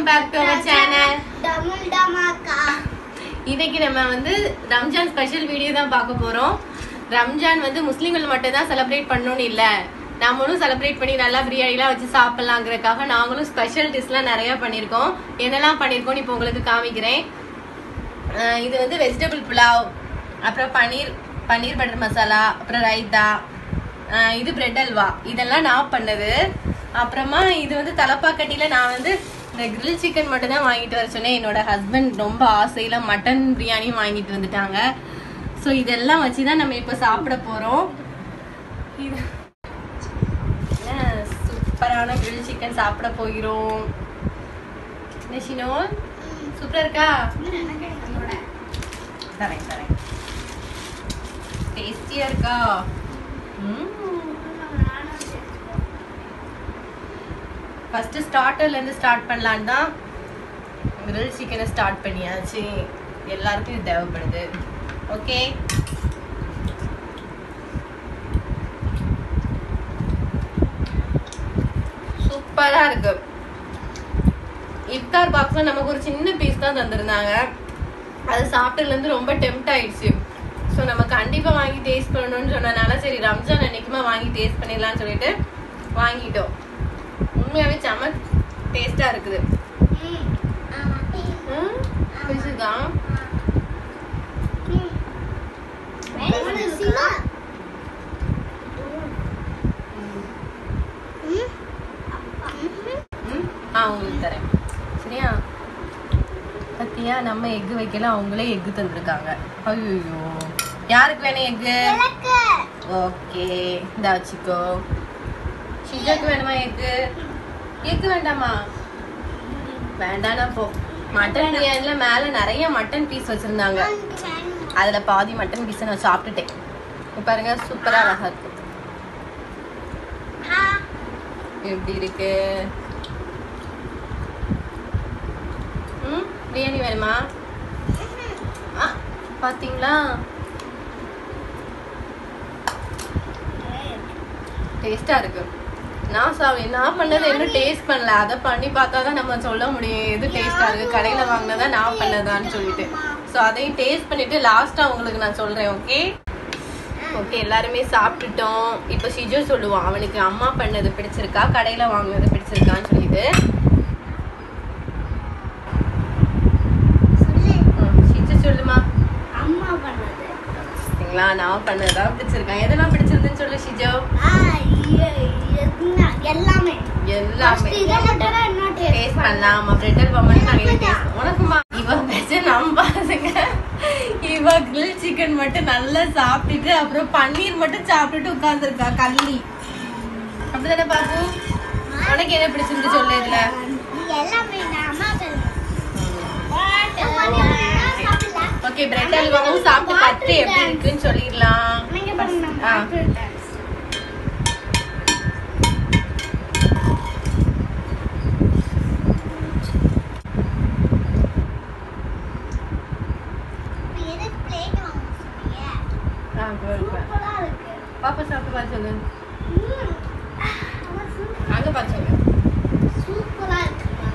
Welcome back to our channel Tamil Dhamaka இன்னைக்கு நம்ம வந்து ரம்ஜான் ஸ்பெஷல் வீடியோ தான் பார்க்க போறோம் ரம்ஜான் வந்து முஸ்லீம்கள் மட்டும் தான் செலிப்ரேட் பண்ணணும்னு இல்ல நம்மளும் செலிப்ரேட் பண்ணி நல்லா பிரியாணிலாம் வச்சு சாப்பிடலாங்கிறதுக்காக நாங்களும் ஸ்பெஷல் டிஷ்லாம் நிறைய பண்ணியிருக்கோம் என்னெல்லாம் பண்ணியிருக்கோம்னு இப்போ உங்களுக்கு காமிக்கிறேன் அஹ் இது வந்து வெஜிடபிள் புலாவ் அப்புறம் பன்னீர் பன்னீர் பட்டர் மசாலா அப்புறம் ரைத்தா அஹ் இது பிரெட் அல்வா இதெல்லாம் நான் பண்ணது அப்புறமா இது வந்து தலப்பாக்கட்டியில நான் வந்து இந்த கிரில் சிக்கன் மட்டும் தான் வாங்கிட்டு வர சொன்னேன் என்னோட ஹஸ்பண்ட் ரொம்ப ஆசையில மட்டன் பிரியாணியும் வாங்கிட்டு வந்துட்டாங்க ஸோ இதெல்லாம் வச்சு தான் நம்ம இப்போ சாப்பிட போறோம் இது சூப்பரான கிரில் சிக்கன் சாப்பிட போகிறோம் என்ன ஷினோ சூப்பரா இருக்கா தரேன் தரேன் டேஸ்டியா இருக்கா ஃபர்ஸ்ட் ஸ்டார்டர்ல இருந்து ஸ்டார்ட் பண்ணலான்னு தான் கிரில் சிக்கனை ஸ்டார்ட் பண்ணியாச்சு எல்லாருக்கும் இது தேவைப்படுது ஓகே சூப்பரா இருக்கு இஃப்தார் பாக்ஸ்ல நமக்கு ஒரு சின்ன பீஸ் தான் தந்திருந்தாங்க அது சாப்பிட்டதுல இருந்து ரொம்ப டெம்ட் ஆயிடுச்சு ஸோ நம்ம கண்டிப்பா வாங்கி டேஸ்ட் பண்ணணும்னு சொன்னனால சரி ரம்ஜான் அன்னைக்குமா வாங்கி டேஸ்ட் பண்ணிடலாம்னு சொல்லிட்டு வாங்கிட்டோம் உண்மையாவே செம டேஸ்டா இருக்குது ம், பிடிச்சிருக்கா? ம், ஆ உங்களுக்கு தரேன் சரியா பத்தியா நம்ம எக்கு வைக்கல அவங்களே எக்கு தந்திருக்காங்க ஐயோ யாருக்கு வேணும் எக்கு ஓகே இந்த வச்சுக்கோ ஷிஜாக்கு வேணுமா எக்கு எக்கு வேண்டாமா வேண்டானா போ மட்டன் பிரியாணில மேல நிறைய மட்டன் பீஸ் வச்சிருந்தாங்க அதுல பாதி மட்டன் பீஸ் நான் சாப்பிட்டுட்டேன் இப்ப பாருங்க சூப்பரா அழகா இருக்கு எப்படி இருக்கு ம் பிரியாணி வேணுமா ஆ, பாத்தீங்களா டேஸ்டா இருக்கு நான் சாவி நான் பண்ணது இன்னும் டேஸ்ட் பண்ணல அதை பண்ணி பார்த்தா தான் நம்ம சொல்ல முடியும் எது டேஸ்டா இருக்கு கடையில வாங்கினதா நான் பண்ணதான்னு சொல்லிட்டு ஸோ அதையும் டேஸ்ட் பண்ணிட்டு லாஸ்டா உங்களுக்கு நான் சொல்றேன் ஓகே ஓகே எல்லாருமே சாப்பிட்டுட்டோம் இப்போ ஷிஜோ சொல்லுவான் அவனுக்கு அம்மா பண்ணது பிடிச்சிருக்கா கடையில வாங்கினது பிடிச்சிருக்கான்னு சொல்லிட்டு ம், ஷிஜோ சொல்லுமா அம்மா பண்ணது சரிங்களா நான் பண்ணதுதான் பிடிச்சிருக்கேன் எதெல்லாம் பிடிச்சிருந்துன்னு சொல்லு ஷிஜோ ஆ, இ- எதுனா, எல்லாமே எல்லாமே First இதை மட்டும் தான் இன்னும் taste டேஸ்ட் பண்ணலாம் ஆமா பிரெட் அல்வா மட்டும் நாங்க டேஸ்ட் உனக்குமா இவ பேச நம்பாதுங்க இவ கிரில் சிக்கன் மட்டும் நல்லா சாப்பிட்டுட்டு அப்புறம் பன்னீர் மட்டும் சாப்பிட்டுட்டு உட்கார்ந்துருக்கா கள்ளி அப்படிதானே பாப்பு உனக்கு என்ன பிடிச்சிருந்து சொல்லு இதுல எல்லாமே நான் அம்மா பண்ணது. ஓகே பிரெட் அல்வாவும் சாப்பிட்டு பார்த்து எப்படி இருக்குன்னு சொல்லிடலாம் நீங்க பண்ணுங்க, ஆ. நான் சாப்பிட்டுட்டேன். இப்ப எதுக்கு plate வாங்க சொன்னீங்க? ஆ, good, good. சூப்பரா இருக்கு. பாப்பா சாப்பிட்டு பார்த்து சொல்லு ம். ஆமா, சூப்பரா- அங்க பார்த்து சொல்லு சூப்பரா இருக்குப்பா.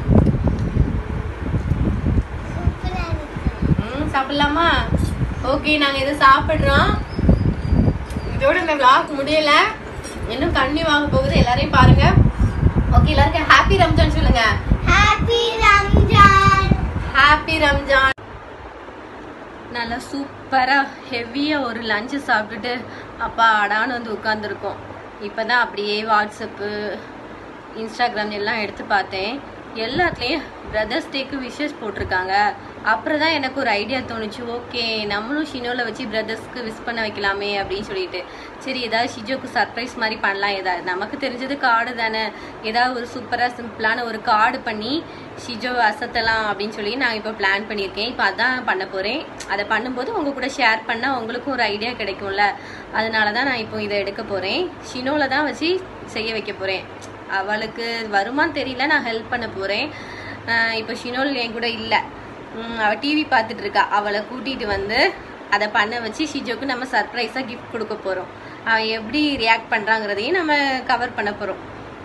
சூப்பரா இருக்கு. ம் சாப்பிடலாமா ஓகே நாங்க இதை சாப்பிடுறோம் இதோட இந்த vlog முடியல இன்னும் கண்ணி வாங்க போகுது எல்லாரையும் பாருங்க ஓகே எல்லாருக்கும் ஹாப்பி ரம்ஜான் சொல்லுங்க Happy Ramzan. ஹாப்பி ரம்ஜான் நல்லா சூப்பரா ஹெவியா ஒரு லஞ்சு சாப்பிட்டுட்டு அப்பா அடான்னு வந்து உட்காந்துருக்கோம் இப்பதான் அப்படியே வாட்ஸ்அப்பு இன்ஸ்டாகிராம் எல்லாம் எடுத்து பார்த்தேன் எல்லாத்துலேயும் பிரதர்ஸ் டேக்கு விஷஸ் போட்டிருக்காங்க அப்புறம் தான் எனக்கு ஒரு ஐடியா தோணுச்சு ஓகே நம்மளும் ஷினோவில் வச்சு பிரதர்ஸ்க்கு விஷ் பண்ண வைக்கலாமே அப்படின்னு சொல்லிட்டு சரி ஏதாவது ஷிஜோக்கு சர்ப்ரைஸ் மாதிரி பண்ணலாம் ஏதாவது நமக்கு தெரிஞ்சது கார்டு தானே ஏதாவது ஒரு சூப்பராக சிம்பிளான ஒரு கார்டு பண்ணி ஷிஜோ அசத்தலாம் அப்படின்னு சொல்லி நான் இப்போ பிளான் பண்ணியிருக்கேன் இப்போ அதான் பண்ண போகிறேன் அதை பண்ணும்போது உங்கள் கூட ஷேர் பண்ணால் உங்களுக்கும் ஒரு ஐடியா கிடைக்கும்ல அதனால தான் நான் இப்போ இதை எடுக்க போகிறேன் ஷினோவில் தான் வச்சு செய்ய வைக்க போகிறேன் அவளுக்கு வருமான்னு தெரியல நான் ஹெல்ப் பண்ண போகிறேன் இப்போ ஷினோல் என் கூட இல்லை அவள் டிவி பார்த்துட்டு இருக்கா அவளை கூட்டிகிட்டு வந்து அதை பண்ண வச்சு ஷிஜோக்கு நம்ம சர்ப்ரைஸாக கிஃப்ட் கொடுக்க போகிறோம் அவன் எப்படி ரியாக்ட் பண்ணுறாங்கிறதையும் நம்ம கவர் பண்ண போகிறோம்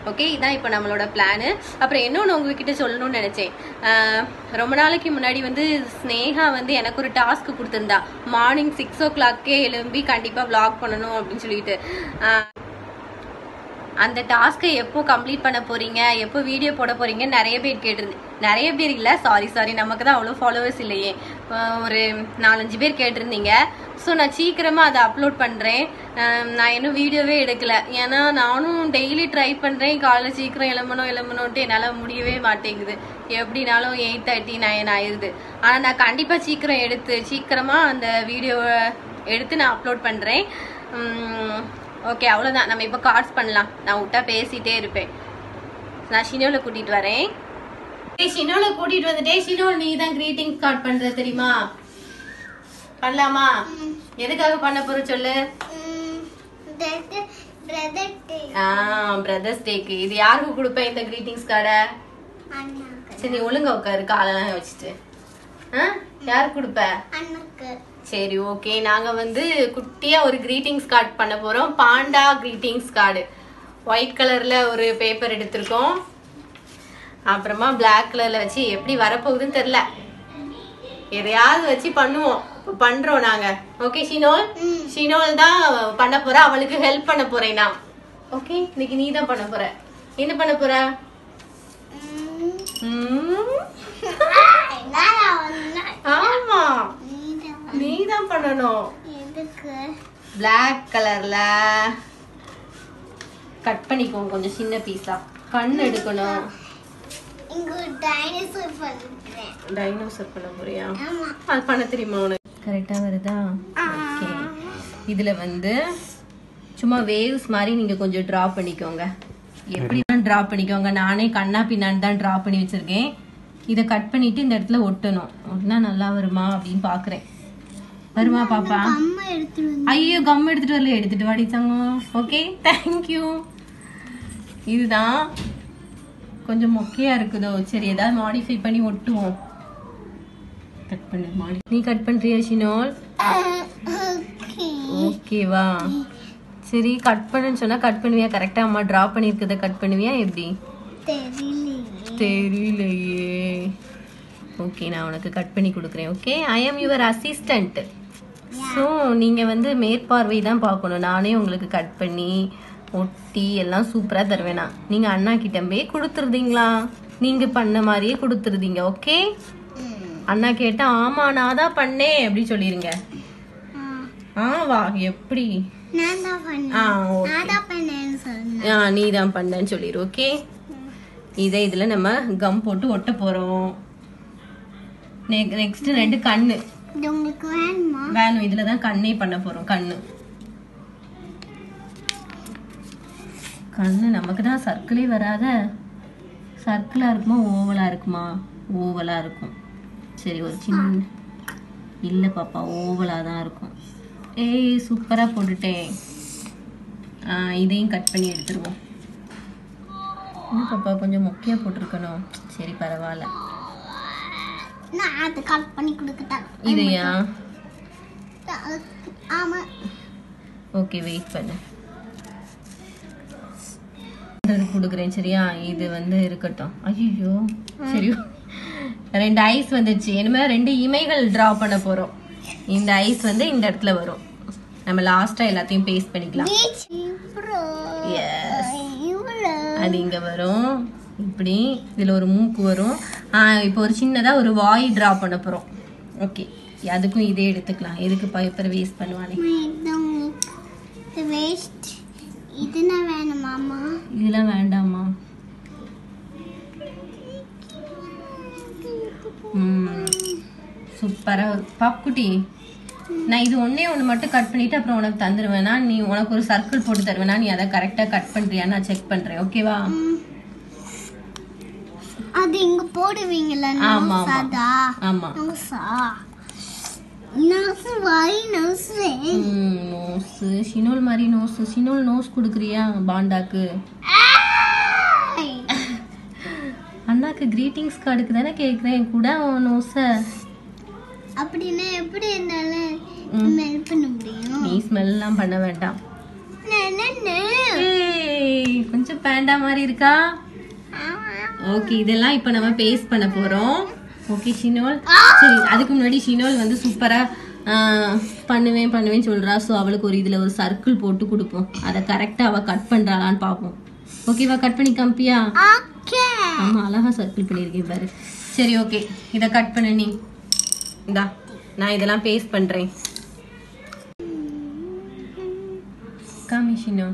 ஓகே இதான் இப்போ நம்மளோட பிளானு அப்புறம் இன்னொன்று உங்ககிட்ட சொல்லணும்னு நினச்சேன் ஆஹ் ரொம்ப நாளைக்கு முன்னாடி வந்து ஸ்னேகா வந்து எனக்கு ஒரு டாஸ்க் கொடுத்துருந்தா மார்னிங் சிக்ஸ் ஓ கிளாக்கே எழும்பி கண்டிப்பாக vlog பண்ணணும் அப்படின்னு சொல்லிட்டு ஆஹ் அந்த டாஸ்க்கை எப்போ கம்ப்ளீட் பண்ண போறீங்க எப்போ வீடியோ போட போறீங்க நிறைய பேர் கேட்டிருந்து நிறைய பேர் இல்லை சாரி சாரி நமக்கு தான் அவ்வளோ ஃபாலோவர்ஸ் இல்லையே அஹ் ஒரு நாலஞ்சு பேர் கேட்டிருந்தீங்க ஸோ நான் சீக்கிரமாக அதை அப்லோட் பண்ணுறேன் நான் இன்னும் வீடியோவே எடுக்கல ஏன்னா நானும் டெய்லி ட்ரை பண்ணுறேன் காலைல சீக்கிரம் எழும்பணும் எழும்பணுன்ட்டு என்னால் முடியவே மாட்டேங்குது எப்படினாலும் எயிட் தேர்ட்டி நைன் ஆயிடுது ஆனால் நான் கண்டிப்பாக சீக்கிரம் எடுத்து சீக்கிரமாக அந்த வீடியோவை எடுத்து நான் அப்லோட் பண்ணுறேன் ஓகே அவ்வளோதான் நம்ம இப்போ கார்ட்ஸ் பண்ணலாம் நான் விட்டா பேசிட்டே இருப்பேன் நான் ஷினோல கூட்டிட்டு வரேன் ஏய் ஷினோல கூட்டிட்டு வந்துட்டே ஷினோல் நீ தான் கிரீட்டிங் கார்ட் பண்ற தெரியுமா பண்ணலாமா எதுக்காக பண்ண போற சொல்லு பிரதர் டே ஆ பிரதர்ஸ் டேக்கு இது யாருக்கு கொடுப்பேன் இந்த கிரீட்டிங்ஸ் கார்டை அண்ணாக்கு சரி நீ ஒழுங்கா உட்காரு காலெல்லாம் வச்சுட்டு ஆ யாருக்கு கொடுப்ப அண்ணாக்கு சரி ஓகே நாங்க வந்து குட்டியா ஒரு கிரீட்டிங்ஸ் கார்டு பண்ண போறோம் பாண்டா கிரீட்டிங்ஸ் கார்டு ஒயிட் கலர்ல ஒரு பேப்பர் எடுத்திருக்கோம் அப்புறமா Black கலர்ல வச்சு எப்படி வரப்போகுதுன்னு தெரியல எதையாவது வச்சு பண்ணுவோம் இப்போ பண்றோம் நாங்க ஓகே ஷினோல் ம். ஷினோல் தான் பண்ண போறா அவளுக்கு ஹெல்ப் பண்ண போறேன் நான் ஓகே இன்னைக்கு நீ தான் பண்ண போற என்ன பண்ண போற ம். ம், என்னடா ஒண்ணு? ஆமா நீதான் நீ தான் பண்ணணும் எதுக்கு Black கலர்ல கட் பண்ணிக்கோங்க கொஞ்சம் சின்ன பீஸா கண் எடுக்கணும் இங்க ஒரு டைனோசர் பண்ணிருக்கேன் டைனோசர் பண்ண போறியா ஆமா அது பண்ண தெரியுமா உனக்கு கரெக்டா வருதா ஓகே இதுல வந்து சும்மா வேவ்ஸ் மாதிரி நீங்க கொஞ்சம் டிரா பண்ணிக்கோங்க எப்படி டிரா பண்ணிக்கோங்க நானே கண்ணா பின்னான்னு தான் டிரா பண்ணி வச்சிருக்கேன் இதை கட் பண்ணிட்டு இந்த இடத்துல ஒட்டணும் ஒட்டினா நல்லா வருமா அப்படின்னு பாக்குறேன் வருமா பாப்பா அம்மா எடுத்துட்டு வந்து ஐயோ கம் எடுத்துட்டு வரல எடுத்துட்டு வாடி தங்கம் ஓகே தேங்க்யூ இதுதான் கொஞ்சம் மொக்கையா இருக்குதோ சரி ஏதாவது மாடிஃபை பண்ணி ஒட்டுவோம் கட் பண்ணு மாடி நீ கட் பண்றியா ஷினோல் ஓகே ஓகேவா சரி கட் பண்ணுன்னு சொன்னா கட் பண்ணுவியா கரெக்டா அம்மா டிரா பண்ணிருக்கத கட் பண்ணுவியா எப்படி தெரியலையே தெரியலையே ஓகே நான் உனக்கு கட் பண்ணி கொடுக்குறேன் okay I am your assistant so நீங்கள் வந்து மேற்பார்வை தான் பார்க்கணும் நானே உங்களுக்கு கட் பண்ணி ஒட்டி எல்லாம் சூப்பராக தருவேனா நீங்கள் அண்ணா கிட்ட போய் கொடுத்துருதீங்களா நீங்கள் பண்ண மாதிரியே கொடுத்துருதீங்க ஓகே ம். அண்ணா கேட்டா ஆமா நான் தான் பண்ணேன் அப்படி சொல்லிருங்க ஆ, ஆ வா எப்படி நான் தான் பண்ணேன் ஆ ஓகே நான் தான் பண்ணேன்னு சொன்னேன் ஆ நீ தான் பண்ணேன்னு சொல்லிடு ஓகே இதை இதில் நம்ம கம் போட்டு ஒட்ட போகிறோம் நெக்ஸ்ட் ரெண்டு கண்ணு இது உங்களுக்கு வேணுமா வேணும் இதில் தான் கண்ணே பண்ண போகிறோம் கண்ணு கண்ணு நமக்கு தான் சர்க்கிளே வராத சர்க்கிளாக இருக்குமா ஓவலாக இருக்குமா ஓவலாக இருக்கும் சரி ஒரு சின்ன இல்லை பாப்பா ஓவலாக தான் இருக்கும் ஏய் சூப்பராக போட்டுட்டேன் ஆ, இதையும் கட் பண்ணி எடுத்துருவோம் என்ன பாப்பா கொஞ்சம் மொக்கையாக போட்டிருக்கணும் சரி பரவாயில்ல நான் அது கட் பண்ணி கொடுக்கட்டேன் இதையா ஆமா ஓகே வெயிட் பண்ணு இது கொடுக்குறேன் சரியா இது வந்து இருக்கட்டும் ஐயோ சரி ரெண்டு ஐஸ் வந்துச்சு இனிமே ரெண்டு இமைகள் டிரா பண்ண போறோம் இந்த ஐஸ் வந்து இந்த இடத்துல வரும் நம்ம லாஸ்டா எல்லாத்தையும் பேஸ்ட் பண்ணிக்கலாம் பீச் இவ்வளோ Yes. இவ்வளோ அது இங்க வரும் இப்படி இதுல ஒரு மூக்கு வரும் ஆ இப்போ ஒரு சின்னதா ஒரு வாய் டிரா பண்ண போறோம் ஓகே அதுக்கும் இதே எடுத்துக்கலாம் எதுக்கு பேப்பர் வேஸ்ட் பண்ணுவானே இது உங்களுக்கு வேஸ்ட் இது நான் வேணுமாமா இதெல்லாம் வேண்டாமா ம் சூப்பரா பாப்புக்குட்டி நான் இது ஒண்ணே ஒன்று மட்டும் கட் பண்ணிட்டு அப்புறம் உனக்கு தந்துடுவேனா நீ உனக்கு ஒரு சர்க்கிள் போட்டு தருவேனா நீ அதை கரெக்டாக கட் பண்றியான்னு நான் செக் பண்றேன் ஓகேவா ம். அது இங்க போடுவீங்களா ஆமா, ஆமா. நோசாதா ஆமா நோசா நோசு வாய் நோசு ம் நோஸு ஷினோல் மாதிரி நோஸு ஷினோல் நோஸ் கொடுக்குறியா பாண்டாக்கு அண்ணாக்கு கிரீட்டிங்ஸ் கார்டுக்கு தானே கேட்குறேன் கூட அவன் நோஸை அப்படின்னா எப்படி இருந்தாலும் ம். ஸ்மெல் பண்ண முடியும் நீ ஸ்மெல்லாம் பண்ண வேண்டாம் நனனு. ஏய், கொஞ்சம் பேண்டா மாதிரி இருக்கா ஓகே இதெல்லாம் இப்போ நம்ம பேஸ்ட் பண்ண போறோம் ஓகே ஷினோல் சரி அதுக்கு முன்னாடி ஷினோல் வந்து சூப்பரா ஆஹ், பண்ணுவேன் பண்ணுவேன்னு சொல்றா ஸோ அவளுக்கு ஒரு இதுல ஒரு சர்க்கிள் போட்டு கொடுப்போம் அதை கரெக்டா அவ கட் பண்றாளான்னு பார்ப்போம் ஓகேவா கட் பண்ணி காமிப்பியா ஓகே ஆமா அழகா சர்க்கிள் பண்ணியிருக்கேன் பாரு சரி ஓகே இதை கட் பண்ணு நீ இந்தா நான் இதெல்லாம் பேஸ்ட் பண்றேன் காமி ஷினோ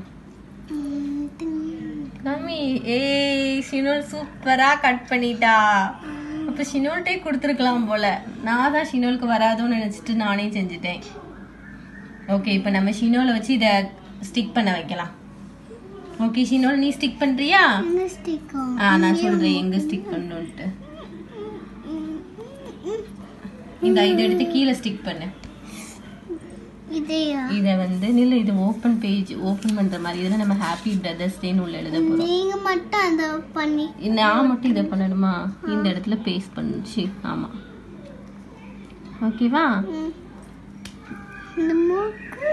காமி ஏய் ஷினோல் சூப்பரா கட் பண்ணிட்டா அப்ப ஷினோல்ட்டே கொடுத்துருக்கலாம் போல நான் தான் ஷினோலுக்கு வராதோன்னு நினைச்சிட்டு நானே செஞ்சுட்டேன் ஓகே இப்போ நம்ம ஷினோலை வச்சு இதை ஸ்டிக் பண்ண வைக்கலாம் ஓகே ஷினோல் நீ ஸ்டிக் பண்றியா ஸ்டிக்கும் ஆ நான் சொல்றேன் எங்க ஸ்டிக் பண்ணணும்ட்டு இந்த இதை எடுத்து கீழே ஸ்டிக் பண்ணு இதையா இதை வந்து நில்ல இது ஓப்பன் பேஜ் ஓப்பன் பண்ற மாதிரி இதில் நம்ம ஹாப்பி பிரதர்ஸ் டேன்னு உள்ள எழுத போறோம் நீங்க மட்டும் அதை பண்ணி நான் மட்டும் இதை பண்ணணுமா இந்த இடத்துல பேஸ்ட் பண்ணுச்சு ஆமா ஓகேவா ம். இந்த மூக்கு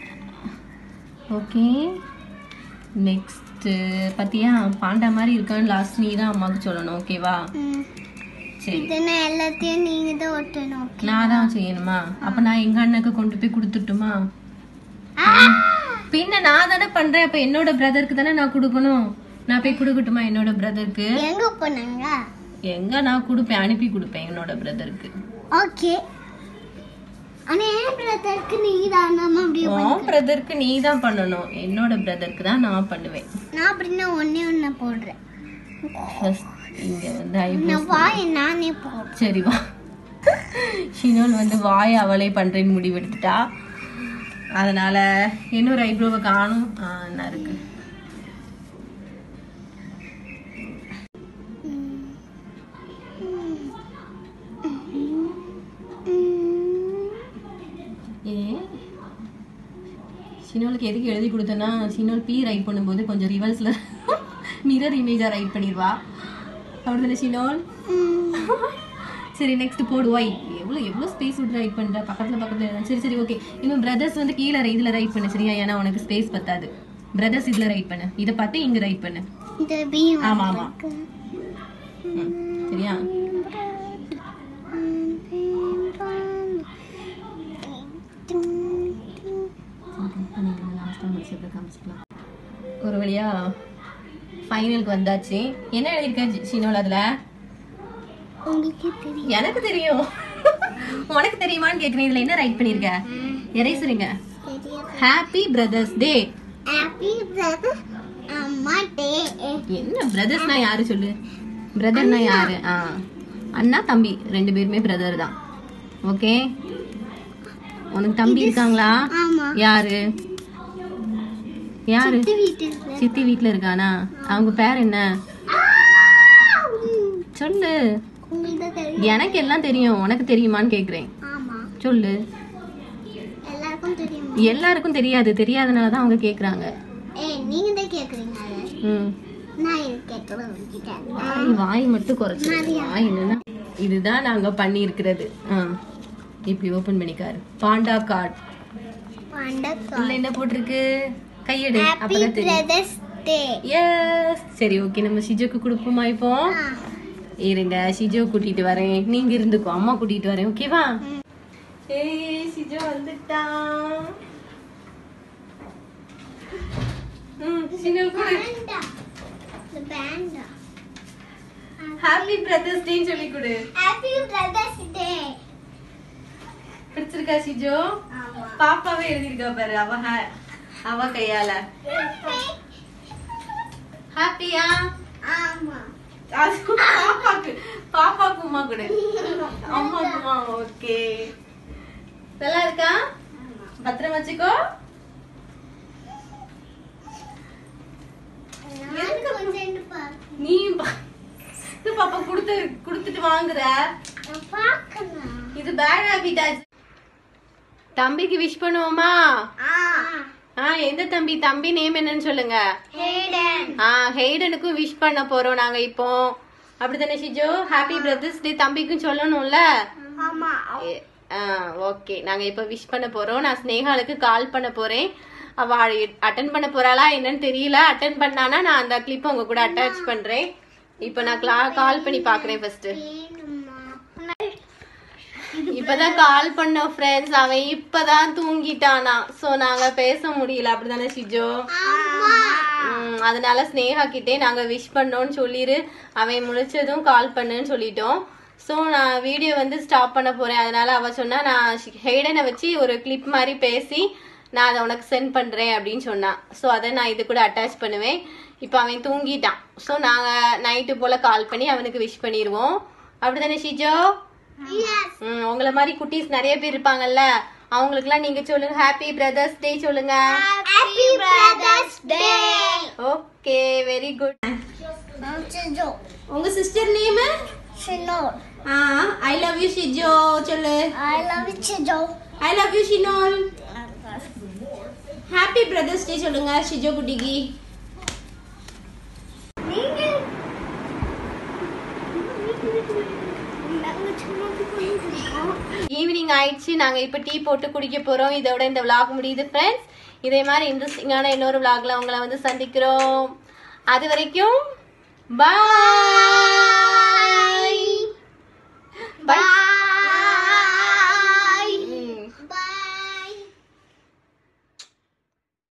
ஓகே நெக்ஸ்ட் பாத்தியா பாண்டா மாதிரி இருக்கான்னு லாஸ்ட் நீ தான் அம்மாவுக்கு சொல்லணும் ஓகேவா ம். சரி இது நான் எல்லாத்தையும் நீங்க தான் ஒட்டணும் ஓகே நான் தான் செய்யணுமா அப்ப நான் எங்க அண்ணனுக்கு கொண்டு போய் கொடுத்துட்டுமா பின்ன நான் தானே பண்றேன் அப்ப என்னோட பிரதருக்கு தானே நான் கொடுக்கணும் நான் போய் கொடுக்கட்டுமா என்னோட பிரதருக்கு எங்க போனாங்க எங்க நான் கொடுப்பேன் அனுப்பி கொடுப்பேன் என்னோட பிரதருக்கு ஓகே ஆனா என் பிரதருக்கு நீங்க தான் நம்ம அப்படி உன் பிரதருக்கு நீ தான் பண்ணணும் என்னோட பிரதருக்கு தான் நான் பண்ணுவேன் நான் அப்படின்னா ஒன்னே ஒண்ணு போடுறேன் First இங்க வந்து ஐப்ரோ நான் வாயை நானே போடுறேன் சரி வா ஷினோல் வந்து வாய் அவளே பண்றேன்னு முடிவெடுத்துட்டா அதனால இன்னொரு ஐப்ரோவை காணும் ஆ, என்ன இருக்கு ஏ ஷினோலுக்கு எதுக்கு எழுதி கொடுத்தேன்னா ஷினோல் பி ரைட் பண்ணும்போது கொஞ்சம் ரிவர்ஸில் மிரர் இமேஜாக ரைட் பண்ணிடுவா அப்படிதானே ஷினோல் சரி நெக்ஸ்ட் போடு ஒய் எவ்வளோ எவ்வளோ ஸ்பேஸ் விட்டு ரைட் பண்ணுற பக்கத்தில் பக்கத்தில் சரி சரி ஓகே இன்னும் பிரதர்ஸ் வந்து கீழே இதில் ரைட் பண்ணு சரியா ஏன்னா உனக்கு ஸ்பேஸ் பத்தாது பிரதர்ஸ் இதில் ரைட் பண்ணு இதை பார்த்து இங்கே ரைட் பண்ணு இந்த பி ஆமாம் ஆமாம் ம் சரியா ஒரு வழியா ஃபைனலுக்கு வந்தாச்சு என்ன எழுதியிருக்க ஷினோல் அதில் உங்களுக்கே தெரியும் எனக்கு தெரியும் உனக்கு தெரியுமான்னு கேக்குறேன் இதுல என்ன ரைட் பண்ணிருக்க எரேசருங்க தெரியும் happy brothers day happy brother அம்மா டே என்ன பிரதர்ஸ்னா யாரு சொல்லு பிரதர்னா யாரு ஆ அண்ணா தம்பி ரெண்டு பேருமே பிரதர் தான் ஓகே உனக்கு தம்பி இருக்காங்களா ஆமா யாரு யாரு இந்த வீட்டுல சித்தி வீட்ல இருக்கானா அவங்க பேர் என்ன சொல்லு உங்களுக்கு தான் தெரியும் எனக்கு எல்லாம் தெரியும் உனக்கு தெரியுமான்னு கேக்குறேன் ஆமா சொல்லு எல்லாருக்கும் தெரியும் எல்லாருக்கும் தெரியாது தெரியாதனால தான் அவங்க கேக்குறாங்க ஏய் நீங்க தான் கேக்குறீங்க அதை. ம் நான் இது கேட்கல உங்ககிட்ட வாய் வாய் மட்டும் குறைச்சு வாய் என்னன்னா இதுதான் நாங்க பண்ணி இருக்கிறது இப்படி ஓபன் பண்ணிக்காரு பாண்டா கார்டு வணக்கம் உள்ள என்ன போட்டிருக்கு கையெடு ஹாப்பி அப்பதான் தெரியும் பிரதர்ஸ் டே எஸ் சரி ஓகே நம்ம ஷிஜோக்கு கொடுப்போமா இப்போ இருங்க ஷிஜோ கூட்டிட்டு வரேன் நீங்க இருந்துக்கோ அம்மா கூட்டிட்டு வரேன் ஓகேவா ஏய் ஷிஜோ வந்துட்டான் ம் ஷிஜோ கொடு இந்த பேண்டா ஹாப்பி பிரதர்ஸ் டேன்னு சொல்லி கொடு ஹாப்பி பிரதர்ஸ் டே பிடிச்சிருக்கா ஷிஜோ ஆமா பாப்பாவே எழுதிருக்கா பாரு அவ ha- அவ கையால ஹாப்பியா ஆமா பாப்பாக்கு பாப்பாக்கு உமா கொடு அம்மாக்குமா ஓகே நல்லா இருக்கா பத்திரம் வச்சுக்கோ நான் கொஞ்சம் பாரு நீ பா- இது பாப்பா கொடுத்து கொடுத்துட்டு வாங்குற நான் பார்க்கணும் இது பேட் ஹாபிட் ஆச்சு தம்பிக்கு விஷ் பண்ணுவோமா ஆ ஆ எந்த தம்பி தம்பி நேம் என்னன்னு சொல்லுங்க ஹேடன் ஆ ஹெய்டனுக்கும் விஷ் பண்ண போறோம் நாங்க இப்போ அப்படித்தானே ஷிஜோ ஹாப்பி பிரதர்ஸ் டே தம்பிக்கும் சொல்லணும்ல ஆமா ஓகே நாங்க இப்போ விஷ் பண்ண போறோம் நான் ஸ்னேகாலுக்கு கால் பண்ண போறேன் அவ அட்டன் பண்ண போறாளா என்னன்னு தெரியல அட்டன் பண்ணானா நான் அந்த கிளிப் உங்க கூட அட்டாச் பண்றேன் இப்போ நான் கால் பண்ணி பாக்குறேன் ஃபர்ஸ்ட் இப்பதான் கால் பண்ணோம் ஃப்ரெண்ட்ஸ் அவன் இப்பதான் தூங்கிட்டானா சோ நாங்க பேச முடியல அப்படிதானே சிஜோ ம், அதனால ஸ்னேகா கிட்டே நாங்க விஷ் பண்ணோம்னு சொல்லிரு அவன் முழிச்சதும் கால் பண்ணுன்னு சொல்லிட்டோம் ஸோ நான் வீடியோ வந்து ஸ்டாப் பண்ண போறேன் அதனால அவ சொன்னா நான் ஹெய்டனை வச்சு ஒரு கிளிப் மாதிரி பேசி நான் அதை உனக்கு சென்ட் பண்றேன் அப்படின்னு சொன்னான் ஸோ அதை நான் இது கூட அட்டாச் பண்ணுவேன் இப்போ அவன் தூங்கிட்டான் ஸோ நாங்க நைட்டு போல கால் பண்ணி அவனுக்கு விஷ் பண்ணிடுவோம் அப்படிதானே ஷிஜோ ம், உங்களை மாதிரி குட்டீஸ் நிறைய பேர் இருப்பாங்கல்ல அவங்களுக்குலாம் நீங்க சொல்லுங்க ஹாப்பி பிரதர்ஸ் டே சொல்லுங்க Happy Brothers Day. Okay very good Chijo. உங்க sister name Shinor. Ah I love you Shijo சொல்லு I love you, Chijo. I love you Shinol happy brothers day சொல்லுங்க ஷிஜோ குட்டிக்கு நீங்க நாங்க சும்மா போயிருக்கோம் ஈவினிங் ஆயிடுச்சு நாங்க இப்ப டீ போட்டு குடிக்க போறோம் இதோட இந்த vlog முடியுது ஃப்ரெண்ட்ஸ் இதே மாதிரி இன்ட்ரெஸ்டிங்கான இன்னொரு vlogல உங்களை வந்து சந்திக்கிறோம் அது வரைக்கும் பாய்